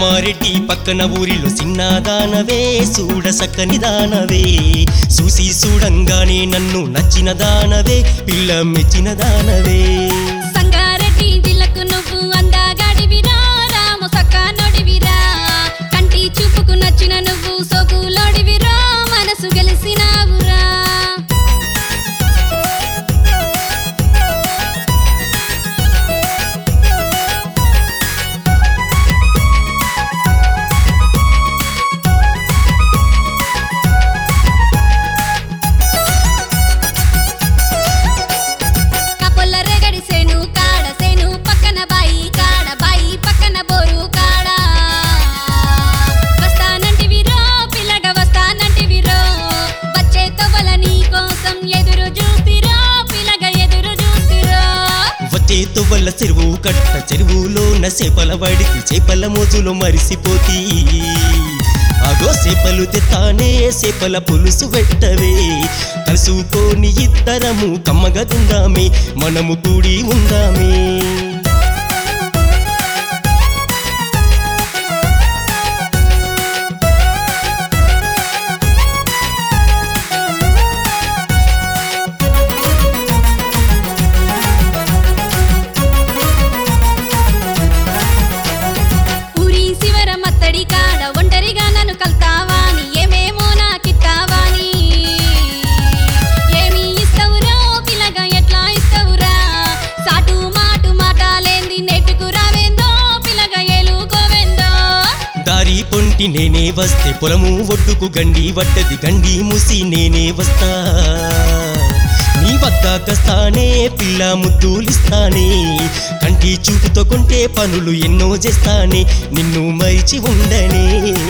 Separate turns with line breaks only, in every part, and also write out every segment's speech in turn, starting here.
కామారెడ్డి పక్కన ఊరిలో చిన్నదానవే చూడ సక్కని దానవే చూసి చూడంగానే నన్ను నచ్చిన దానవే పిల్ల మెచ్చిన దానవే
సంగారెడ్డి జిల్లకు నువ్వు అందగాడివిరా రాము సక్కనోడివిరా కంటి చూపుకు నచ్చిన నువ్వు సోకులోడివిరా మనసు గెలిసినావురా కపొల్ల రేగడి సేను కాడ సేను పక్కన బాయి కాడ బాయి పక్కన బోరు కాడ వస్తానంటివిరో పిల్లగ వస్తానంటివిరో వచ్చే తవ్వల నీ కోసం ఎదురు చూసిరో పిల్లగ ఎదురు చూసిరో
వచ్చే తువ్వల చెరువు కట్ట చెరువులోన చేపల పడితే చేపల మోజులో మరిసిపోతీ అగో చేపలు తెత్తానే చేపల పులుసు పెట్టవే కలుసుకొని ఇద్దరము కమ్మగా తిందామే మనము కూడి ఉందామే
ఊరి శివర మత్తడి కాడ ఒంటరిగా నన్ను కల్తావాని ఏమేమో నాకిత్తావాని ఏమి ఇస్తవురో పిల్లగా ఎట్లా ఇస్తవురా సాటు మాటు మాటాలేంది నెట్టుకు రావేందో పిల్లగా ఏలుకోవేందో
దారి పొంటి నేనే వస్తే పొలము ఒడ్డుకు గండి వడ్డది గండి మూసి నేనే వస్తా నీ వద్దాకస్తానే పిల్ల ముద్దులిస్తానే కంటి చూపుతో కొంటే పనులు ఎన్నో చేస్తానే నిన్ను మరిచి ఉండనే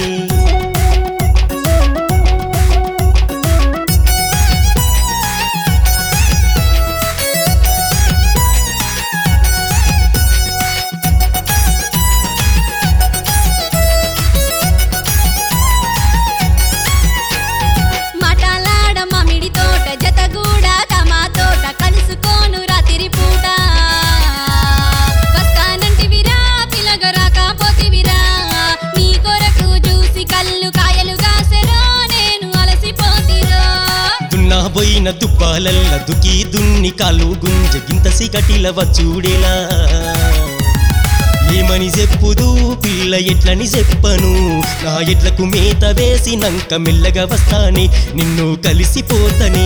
మాటలాడ మామిడి తోట జతగూడ తమా తోట కలుసుకోను రాత్రి పూట వస్తానంటివిరా పిలగ రాకపోతివిరా నీ కొరకు చూసి కళ్ళు కాయలు కాసెరో నేను అలసిపోతిరో
దున్నా పోయిన దుబ్బాలల్ల దుకి దున్ని కాలు గుంజ గింత సిగటిల వచ్చుడేలా ఏమని చెప్పుదు పిల్ల ఎట్లని చెప్పను నా ఎట్లకు మేత వేసినంక మెల్లగా వస్తానే నిన్ను కలిసిపోతనే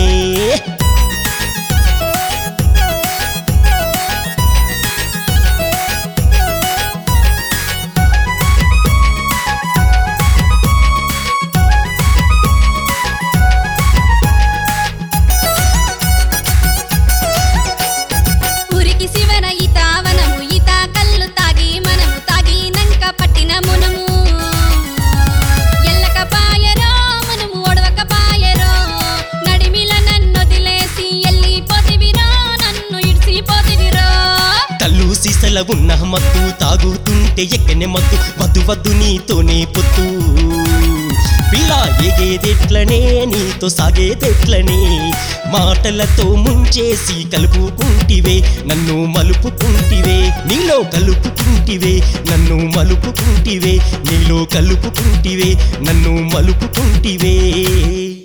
ఊరికి శివన ఈత వనము ఈత కళ్ళు తాగి మనము తాగినంక పట్టిన మునము ఎల్లక పాయరో మనము ఒడవక పాయరో నడిమిల నన్ను వదిలేసి ఎల్లిపోతివిరో నన్ను ఇడిసిపోతివిరో
కళ్ళు సీసల ఉన్న మత్తు తాగుతుంటే ఎక్కనే మత్తు వద్దు వద్దు నీతోనే పొత్తు పిల్ల ఎగేదెట్లనే నీతో సాగేదెట్లనే మాటలతో ముంచేసి కలుపుకుంటివే నన్ను మలుపుకుంటివే నీలో కలుపుకుంటివే నన్ను మలుపుకుంటివే నీలో కలుపుకుంటివే నన్ను మలుపుకుంటివే